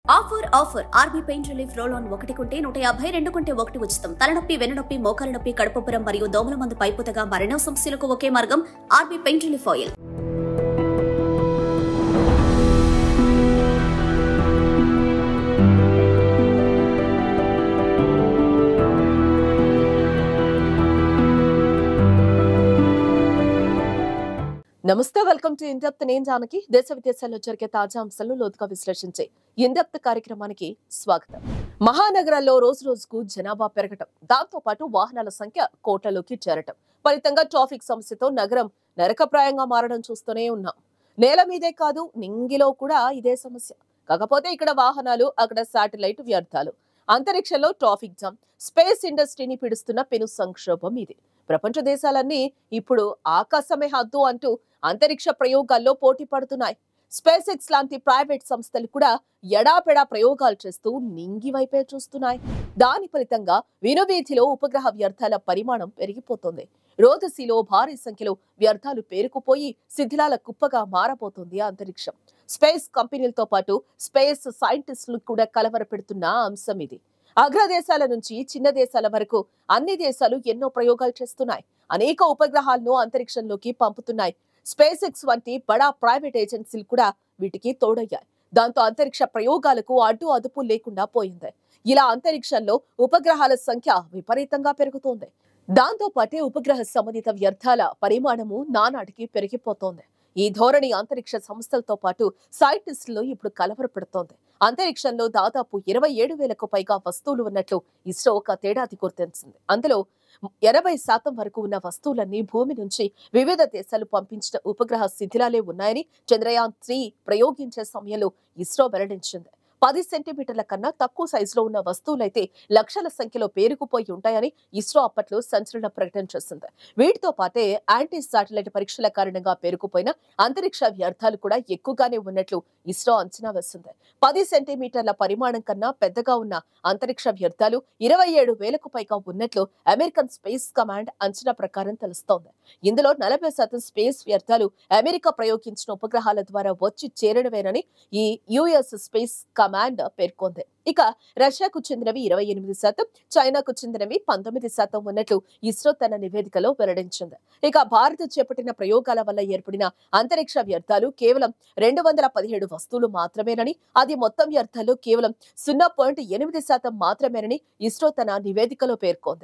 offer offer RB pain relief roll on ఒకటి కొంటే నూట యాభై రెండు కొంటే ఒకటి ఉచితం తలనొప్పి వెన్నునొప్పి మోకాల నొప్పి కడుపుపురం మరియు దోమల మందు పైపుతగా మరెన్నో సమస్యలకు ఒకే మార్గం ఆర్బీ పెయిన్ రిలీఫ్ ఆయిల్ నమస్తే వెల్కమ్ టు ఇండెప్త్ నేను జానకి దేశ విదేశాల్లో జరిగే తాజా అంశాలను లోతుగా విశ్లేషించే ఇండెప్త్ కార్యక్రమానికి స్వాగతం మహానగరాల్లో రోజు రోజుకు జనాభా పెరగటం దాంతో పాటు వాహనాల సంఖ్య కోట్లలోకి చేరటం ఫలితంగా ట్రాఫిక్ సమస్యతో నగరం నరకప్రాయంగా మారడం చూస్తూనే ఉన్నాం నేల మీదే కాదు నింగిలో కూడా ఇదే సమస్య కాకపోతే ఇక్కడ వాహనాలు అక్కడ శాటిలైట్ వ్యర్థాలు అంతరిక్షంలో ట్రాఫిక్ జామ్ స్పేస్ ఇండస్ట్రీని పిడుస్తున్న పెను సంక్షోభం ఇది ప్రపంచ దేశాలన్నీ ఇప్పుడు ఆకాశమే హద్దు అంటూ అంతరిక్ష ప్రయోగాల్లో పోటీ పడుతున్నాయి స్పేస్ ఎక్స్ లాంటి ప్రైవేట్ సంస్థలు కూడా ఎడాపెడా ప్రయోగాలు చేస్తూ నింగి వైపే చూస్తున్నాయి దాని ఫలితంగా వినువీధిలో ఉపగ్రహ వ్యర్థాల పరిమాణం పెరిగిపోతుంది రోదసిలో భారీ సంఖ్యలో వ్యర్థాలు పేరుకుపోయి శిథిలాల కుప్పగా మారబోతోంది అంతరిక్షం స్పేస్ కంపెనీలతో పాటు స్పేస్ సైంటిస్టులు కూడా కలవరపెడుతున్న అంశం ఇది అగ్రదేశాల నుంచి చిన్న దేశాల వరకు అన్ని దేశాలు ఎన్నో ప్రయోగాలు చేస్తున్నాయి అనేక ఉపగ్రహాలను అంతరిక్షంలోకి పంపుతున్నాయి స్పేస్ ఎక్స్ వంటి బడా ప్రైవేట్ ఏజెన్సీలు కూడా వీటికి తోడయ్యాయి దాంతో అంతరిక్ష ప్రయోగాలకు అడ్డు అదుపు లేకుండా పోయింది ఇలా అంతరిక్షంలో ఉపగ్రహాల సంఖ్య విపరీతంగా పెరుగుతోంది దాంతో పాటే ఉపగ్రహ సంబంధిత వ్యర్థాల పరిమాణము నానాటికి పెరిగిపోతోంది ఈ ధోరణి అంతరిక్ష సంస్థలతో పాటు సైంటిస్టులు ఇప్పుడు కలవరపెడుతోంది అంతరిక్షంలో దాదాపు ఇరవై ఏడు వేలకు పైగా వస్తువులు ఉన్నట్లు ఇస్రో ఒక తేడాది గుర్తించింది అందులో ఎనభై శాతం వరకు ఉన్న వస్తువులన్నీ భూమి నుంచి వివిధ దేశాలు పంపించిన ఉపగ్రహ శిథిలాలే ఉన్నాయని చంద్రయాన్ త్రీ ప్రయోగించే సమయంలో ఇస్రో వెల్లడించింది పది సెంటీమీటర్ల కన్నా తక్కువ సైజులో ఉన్న వస్తువులైతే లక్షల సంఖ్యలో పేరుకుపోయి ఉంటాయని ఇస్రో అప్పట్లో సంచలన ప్రకటన చేసింది వీటితో పాటే యాంటీ శాటిలైట్ పరీక్షల కారణంగా పేరుకుపోయిన అంతరిక్ష వ్యర్థాలు కూడా ఎక్కువగానే ఉన్నట్లు ఇస్రో అంచనా వేసింది పది సెంటీమీటర్ల పరిమాణం కన్నా పెద్దగా ఉన్న అంతరిక్ష వ్యర్థాలు ఇరవై ఏడు వేలకు పైగా ఉన్నట్లు అమెరికన్ స్పేస్ కమాండ్ అంచనా ప్రకారం తెలుస్తోంది ఇందులో నలభై శాతం స్పేస్ వ్యర్థాలు అమెరికా ప్రయోగించిన ఉపగ్రహాల ద్వారా వచ్చి చేరడమేనని ఈ యుఎస్ స్పేస్ కమాండ్ పేర్కొంది ఇక రష్యాకు చెందినవి ఇరవై ఎనిమిది శాతం చైనాకు చెందినవి పంతొమ్మిది శాతం ఉన్నట్లు ఇస్రో తన నివేదికలో వెల్లడించింది ఇక భారత్ చేపట్టిన ప్రయోగాల వల్ల ఏర్పడిన అంతరిక్ష వ్యర్థాలు కేవలం రెండు వందల పదిహేడు వస్తువులు మాత్రమేనని అది మొత్తం వ్యర్థాలు కేవలం సున్నా పాయింట్ ఎనిమిది శాతం మాత్రమేనని ఇస్రో తన నివేదికలో పేర్కొంది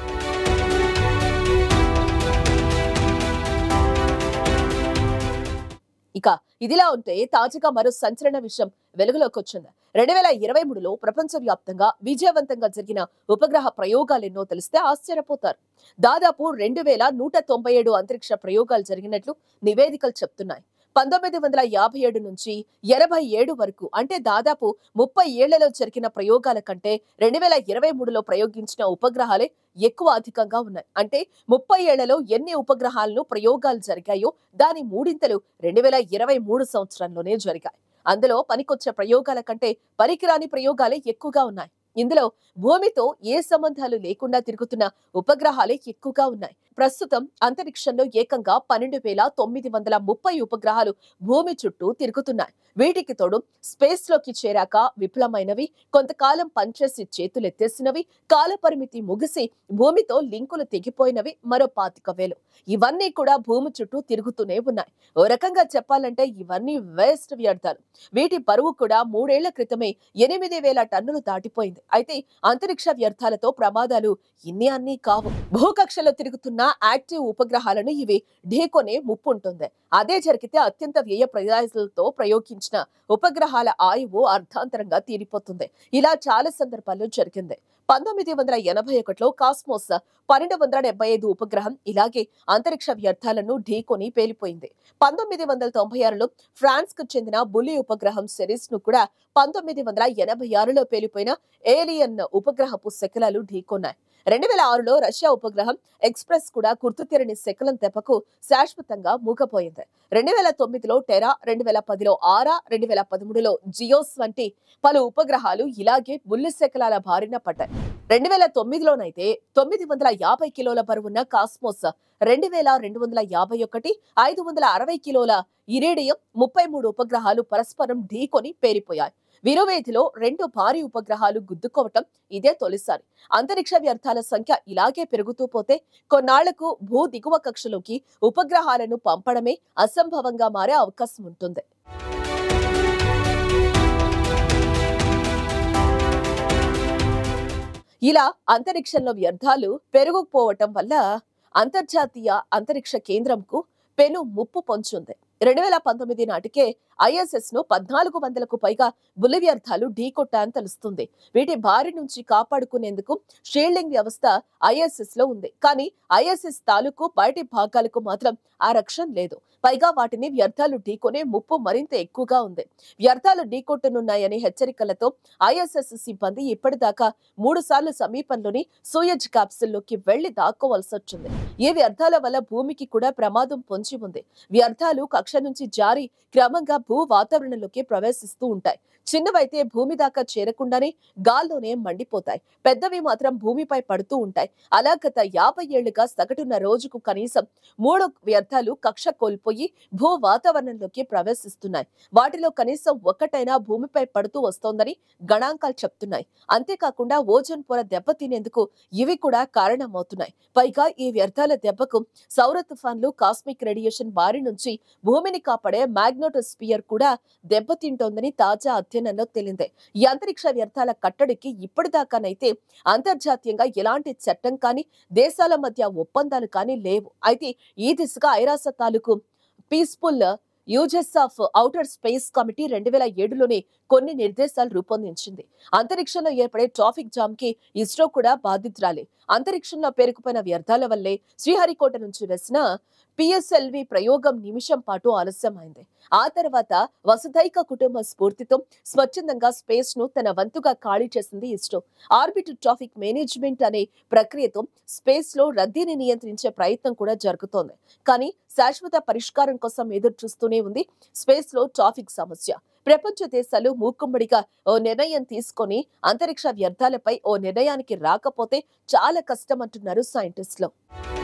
ఇక ఇదిలా ఉంటే తాజాగా మరో సంచలన విషయం వెలుగులోకి వచ్చింది రెండు వేల ఇరవై మూడులో ప్రపంచవ్యాప్తంగా విజయవంతంగా జరిగిన ఉపగ్రహ ప్రయోగాలెన్నో తెలిస్తే ఆశ్చర్యపోతారు దాదాపు రెండు వేల నూట తొంభై ఏడు అంతరిక్ష ప్రయోగాలు జరిగినట్లు నివేదికలు చెప్తున్నాయి పంతొమ్మిది వందల యాభై ఏడు నుంచి ఎనభై ఏడు వరకు అంటే దాదాపు ముప్పై ఏళ్లలో జరిగిన ప్రయోగాల కంటే రెండు వేల ఇరవై మూడులో ప్రయోగించిన ఉపగ్రహాలే ఎక్కువ అధికంగా ఉన్నాయి అంటే ముప్పై ఏళ్లలో ఎన్ని ఉపగ్రహాలను ప్రయోగాలు జరిగాయో దాని మూడింతలు రెండు వేల ఇరవై మూడు సంవత్సరంలోనే జరిగాయి అందులో పనికొచ్చే ప్రయోగాల కంటే పనికిరాని ప్రయోగాలే ఎక్కువగా ఉన్నాయి ఇందులో భూమితో ఏ సంబంధాలు లేకుండా తిరుగుతున్న ఉపగ్రహాలే ఎక్కువగా ఉన్నాయి ప్రస్తుతం అంతరిక్షంలో ఏకంగా పన్నెండు వేల తొమ్మిది వందల ముప్పై ఉపగ్రహాలు భూమి చుట్టూ తిరుగుతున్నాయి వీటికి తోడు స్పేస్ లోకి చేరాక విఫలమైనవి కొంతకాలం పనిచేసి చేతులెత్తేసినవి కాలపరిమితి ముగిసి భూమితో లింకులు తెగిపోయినవి మరో పాతిక వేలు ఇవన్నీ కూడా భూమి చుట్టూ తిరుగుతూనే ఉన్నాయి ఓ రకంగా చెప్పాలంటే ఇవన్నీ వేస్ట్ వ్యర్థాలు వీటి బరువు కూడా మూడేళ్ల క్రితమే ఎనిమిది వేల టన్నులు దాటిపోయింది అయితే అంతరిక్ష వ్యర్థాలతో ప్రమాదాలు ఇన్ని అన్నీ కావు భూకక్షలో తిరుగుతున్న యాక్టివ్ ఉపగ్రహాలను ఇవి ఢీకొనే ముప్పు ఉంటుంది అదే జరిగితే అత్యంత వ్యయ ప్రయాసాలతో ప్రయోగించిన ఉపగ్రహాల ఆయువు అర్ధాంతరంగా తీరిపోతుంది ఇలా చాలా సందర్భాల్లో జరిగింది పంతొమ్మిది వందల ఎనభై ఒకటిలో కాస్మోస్ పన్నెండు వందల డెబ్బై ఐదు ఉపగ్రహం ఇలాగే అంతరిక్ష వ్యర్థాలను ఢీకొని పేలిపోయింది పంతొమ్మిది వందల తొంభై ఆరులో ఫ్రాన్స్ కు చెందిన బుల్లి ఉపగ్రహం సిరీస్ ను కూడా పంతొమ్మిది వందల ఎనభై ఆరులో పేలిపోయిన ఏలియన్ ఉపగ్రహపు శకలాలు ఢీకొన్నాయి రెండు వేల ఆరులో రష్యా ఉపగ్రహం ఎక్స్ప్రెస్ కూడా గుర్తుతెరని శకలం దెబ్బకు శాశ్వతంగా మూగపోయింది రెండు వేల తొమ్మిదిలో టెరా రెండు వేల పదిలో ఆరా రెండు వేల పదమూడులో జియోస్ వంటి పలు ఉపగ్రహాలు ఇలాగే బుల్లి శకలాల బారిన పడ్డాయి రెండు వేల తొమ్మిదిలోనైతే తొమ్మిది వందల యాభై కిలోల బరువున్న కాస్మోస్ రెండు వేల రెండు వందల యాభై ఒకటి ఐదు వందల అరవై కిలోల ఇరేడియం ముప్పై మూడు ఉపగ్రహాలు పరస్పరం ఢీకొని పేరిపోయాయి విరువేధిలో రెండు భారీ ఉపగ్రహాలు గుద్దుకోవటం ఇదే తొలిసారి అంతరిక్ష వ్యర్థాల సంఖ్య ఇలాగే పెరుగుతూ పోతే కొన్నాళ్లకు భూ దిగువ కక్షలోకి ఉపగ్రహాలను పంపడమే అసంభవంగా మారే అవకాశం ఉంటుంది ఇలా అంతరిక్షంలో వ్యర్థాలు పెరుగుకుపోవటం వల్ల అంతర్జాతీయ అంతరిక్ష కేంద్రంకు పెను ముప్పు పొంచుంది రెండు వేల పంతొమ్మిది నాటికే ఐఎస్ఎస్ ను పద్నాలుగు వందలకు పైగా బుల్లి వ్యర్థాలు ఢీకొట్టాయని తెలుస్తుంది వీటి బారి నుంచి కాపాడుకునేందుకు షీల్డింగ్ వ్యవస్థ ఐఎస్ఎస్ లో ఉంది కానీ ఐఎస్ఎస్ తాలూకు బయటి భాగాలకు మాత్రం ఆ రక్షణ లేదు పైగా వాటిని వ్యర్థాలు ఢీకొనే ముప్పు మరింత ఎక్కువగా ఉంది వ్యర్థాలు ఢీకొట్టనున్నాయనే హెచ్చరికలతో ఐఎస్ఎస్ సిబ్బంది ఇప్పటిదాకా మూడు సార్లు సమీపంలోని సూయజ్ క్యాప్సుల్లోకి వెళ్లి దాక్కోవలసి వచ్చింది ఈ వ్యర్థాల వల్ల భూమికి కూడా ప్రమాదం పొంచి ఉంది వ్యర్థాలు కక్ష నుంచి జారి క్రమంగా భూ వాతావరణంలోకి ప్రవేశిస్తూ ఉంటాయి చిన్నవైతే భూమి దాకా చేరకుండానే గాల్లోనే మండిపోతాయి పెద్దవి మాత్రం భూమిపై పడుతూ ఉంటాయి అలా గత యాభై ఏళ్లుగా సగటున రోజుకు కనీసం మూడు వ్యర్థాలు కక్ష కోల్పోయి భూ వాతావరణంలోకి ప్రవేశిస్తున్నాయి వాటిలో కనీసం ఒక్కటైనా భూమిపై పడుతూ వస్తోందని గణాంకాలు చెప్తున్నాయి అంతేకాకుండా ఓజోన్ పొర దెబ్బతినేందుకు ఇవి కూడా కారణమవుతున్నాయి పైగా ఈ వ్యర్థాల దెబ్బకు సౌర తుఫాన్లు కాస్మిక్ రేడియేషన్ బారి నుంచి భూమిని కాపాడే మ్యాగ్నోటోస్పియర్ కూడా దెబ్బతింటోందని తాజా అధ్యయనంలో తేలింది ఈ అంతరిక్ష వ్యర్థాల కట్టడికి ఇప్పటిదాకానైతే అంతర్జాతీయంగా ఎలాంటి చట్టం కానీ దేశాల మధ్య ఒప్పందాలు కానీ లేవు అయితే ఈ దిశగా ఐరాస తాలూకు peaceful uses of outer space committee రెండు వేల ఏడులోనే కొన్ని నిర్దేశాలు రూపొందించింది అంతరిక్షంలో ఏర్పడే ట్రాఫిక్ జామ్ కి ఇస్రో కూడా బాధితురాలే అంతరిక్షంలో పేరుకుపోయిన వ్యర్థాల వల్లే శ్రీహరికోట నుంచి వేసిన పిఎస్ఎల్వి ప్రయోగం నిమిషం పాటు ఆలస్యమైంది ఆ తర్వాత వసుధైక కుటుంబ స్ఫూర్తితో స్వచ్ఛందంగా స్పేస్ ను తన వంతుగా ఖాళీ చేసింది ఇస్రో ఆర్బిట్ ట్రాఫిక్ మేనేజ్మెంట్ అనే ప్రక్రియతో స్పేస్ లో రద్దీని నియంత్రించే ప్రయత్నం కూడా జరుగుతోంది కానీ శాశ్వత పరిష్కారం కోసం ఎదురు చూస్తూనే ఉంది స్పేస్ లో ట్రాఫిక్ సమస్య ప్రపంచ దేశాలు మూకుమ్మడిగా ఓ నిర్ణయం తీసుకొని అంతరిక్ష వ్యర్థాలపై ఓ నిర్ణయానికి రాకపోతే చాలా కష్టం అంటున్నారు సైంటిస్టులు